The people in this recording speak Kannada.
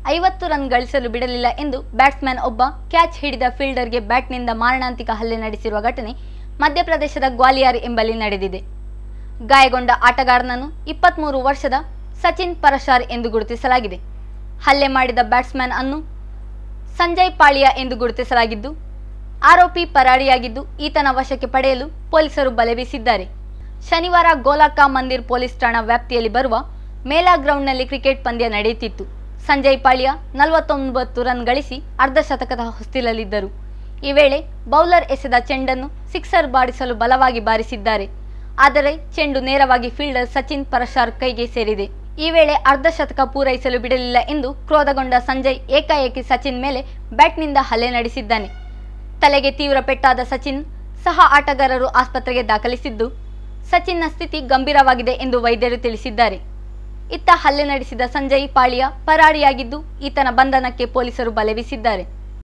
ಐವತ್ತು ರನ್ ಗಳಿಸಲು ಬಿಡಲಿಲ್ಲ ಎಂದು ಬ್ಯಾಟ್ಸ್ಮನ್ ಒಬ್ಬ ಕ್ಯಾಚ್ ಹಿಡಿದ ಫೀಲ್ಡರ್ಗೆ ಬ್ಯಾಟ್ನಿಂದ ಮಾರಣಾಂತಿಕ ಹಲ್ಲೆ ನಡೆಸಿರುವ ಘಟನೆ ಮಧ್ಯಪ್ರದೇಶದ ಗ್ವಾಲಿಯರ್ ಎಂಬಲ್ಲಿ ನಡೆದಿದೆ ಗಾಯಗೊಂಡ ಆಟಗಾರನನ್ನು ಇಪ್ಪತ್ತ್ಮೂರು ವರ್ಷದ ಸಚಿನ್ ಪರಶಾರ್ ಎಂದು ಗುರುತಿಸಲಾಗಿದೆ ಹಲ್ಲೆ ಮಾಡಿದ ಬ್ಯಾಟ್ಸ್ಮನ್ ಅನ್ನು ಸಂಜಯ್ ಪಾಳಿಯಾ ಎಂದು ಗುರುತಿಸಲಾಗಿದ್ದು ಆರೋಪಿ ಪರಾರಿಯಾಗಿದ್ದು ಈತನ ವಶಕ್ಕೆ ಪಡೆಯಲು ಪೊಲೀಸರು ಬಲೆ ಬೀಸಿದ್ದಾರೆ ಶನಿವಾರ ಗೋಲಾಕಾ ಮಂದಿರ್ ಪೊಲೀಸ್ ಠಾಣಾ ವ್ಯಾಪ್ತಿಯಲ್ಲಿ ಬರುವ ಮೇಲಾ ಗ್ರೌಂಡ್ನಲ್ಲಿ ಕ್ರಿಕೆಟ್ ಪಂದ್ಯ ನಡೆಯುತ್ತಿತ್ತು ಸಂಜಯ್ ಪಾಳಿಯಾ ನಲವತ್ತೊಂಬತ್ತು ರನ್ ಗಳಿಸಿ ಅರ್ಧಶತಕದ ಹೊಸ್ತಿಲಲ್ಲಿದ್ದರು ಈ ವೇಳೆ ಬೌಲರ್ ಎಸೆದ ಚೆಂಡನ್ನು ಸಿಕ್ಸರ್ ಬಾರಿಸಲು ಬಲವಾಗಿ ಬಾರಿಸಿದ್ದಾರೆ ಆದರೆ ಚೆಂಡು ನೇರವಾಗಿ ಫೀಲ್ಡರ್ ಸಚಿನ್ ಪರಶಾರ್ ಕೈಗೆ ಸೇರಿದೆ ಈ ವೇಳೆ ಅರ್ಧಶತಕ ಪೂರೈಸಲು ಬಿಡಲಿಲ್ಲ ಎಂದು ಕ್ರೋಧಗೊಂಡ ಸಂಜಯ್ ಏಕಾಏಕಿ ಸಚಿನ್ ಮೇಲೆ ಬ್ಯಾಟ್ನಿಂದ ಹಲ್ಲೆ ನಡೆಸಿದ್ದಾನೆ ತಲೆಗೆ ತೀವ್ರ ಪೆಟ್ಟಾದ ಸಚಿನ್ ಸಹ ಆಟಗಾರರು ಆಸ್ಪತ್ರೆಗೆ ದಾಖಲಿಸಿದ್ದು ಸಚಿನ್ನ ಸ್ಥಿತಿ ಗಂಭೀರವಾಗಿದೆ ಎಂದು ವೈದ್ಯರು ತಿಳಿಸಿದ್ದಾರೆ ಇತ್ತ ಹಲ್ಲೆ ನಡೆಸಿದ ಸಂಜಯ್ ಪಾಳಿಯಾ ಪರಾರಿಯಾಗಿದ್ದು ಈತನ ಬಂಧನಕ್ಕೆ ಪೊಲೀಸರು ಬಲೆ ಬೀಸಿದ್ದಾರೆ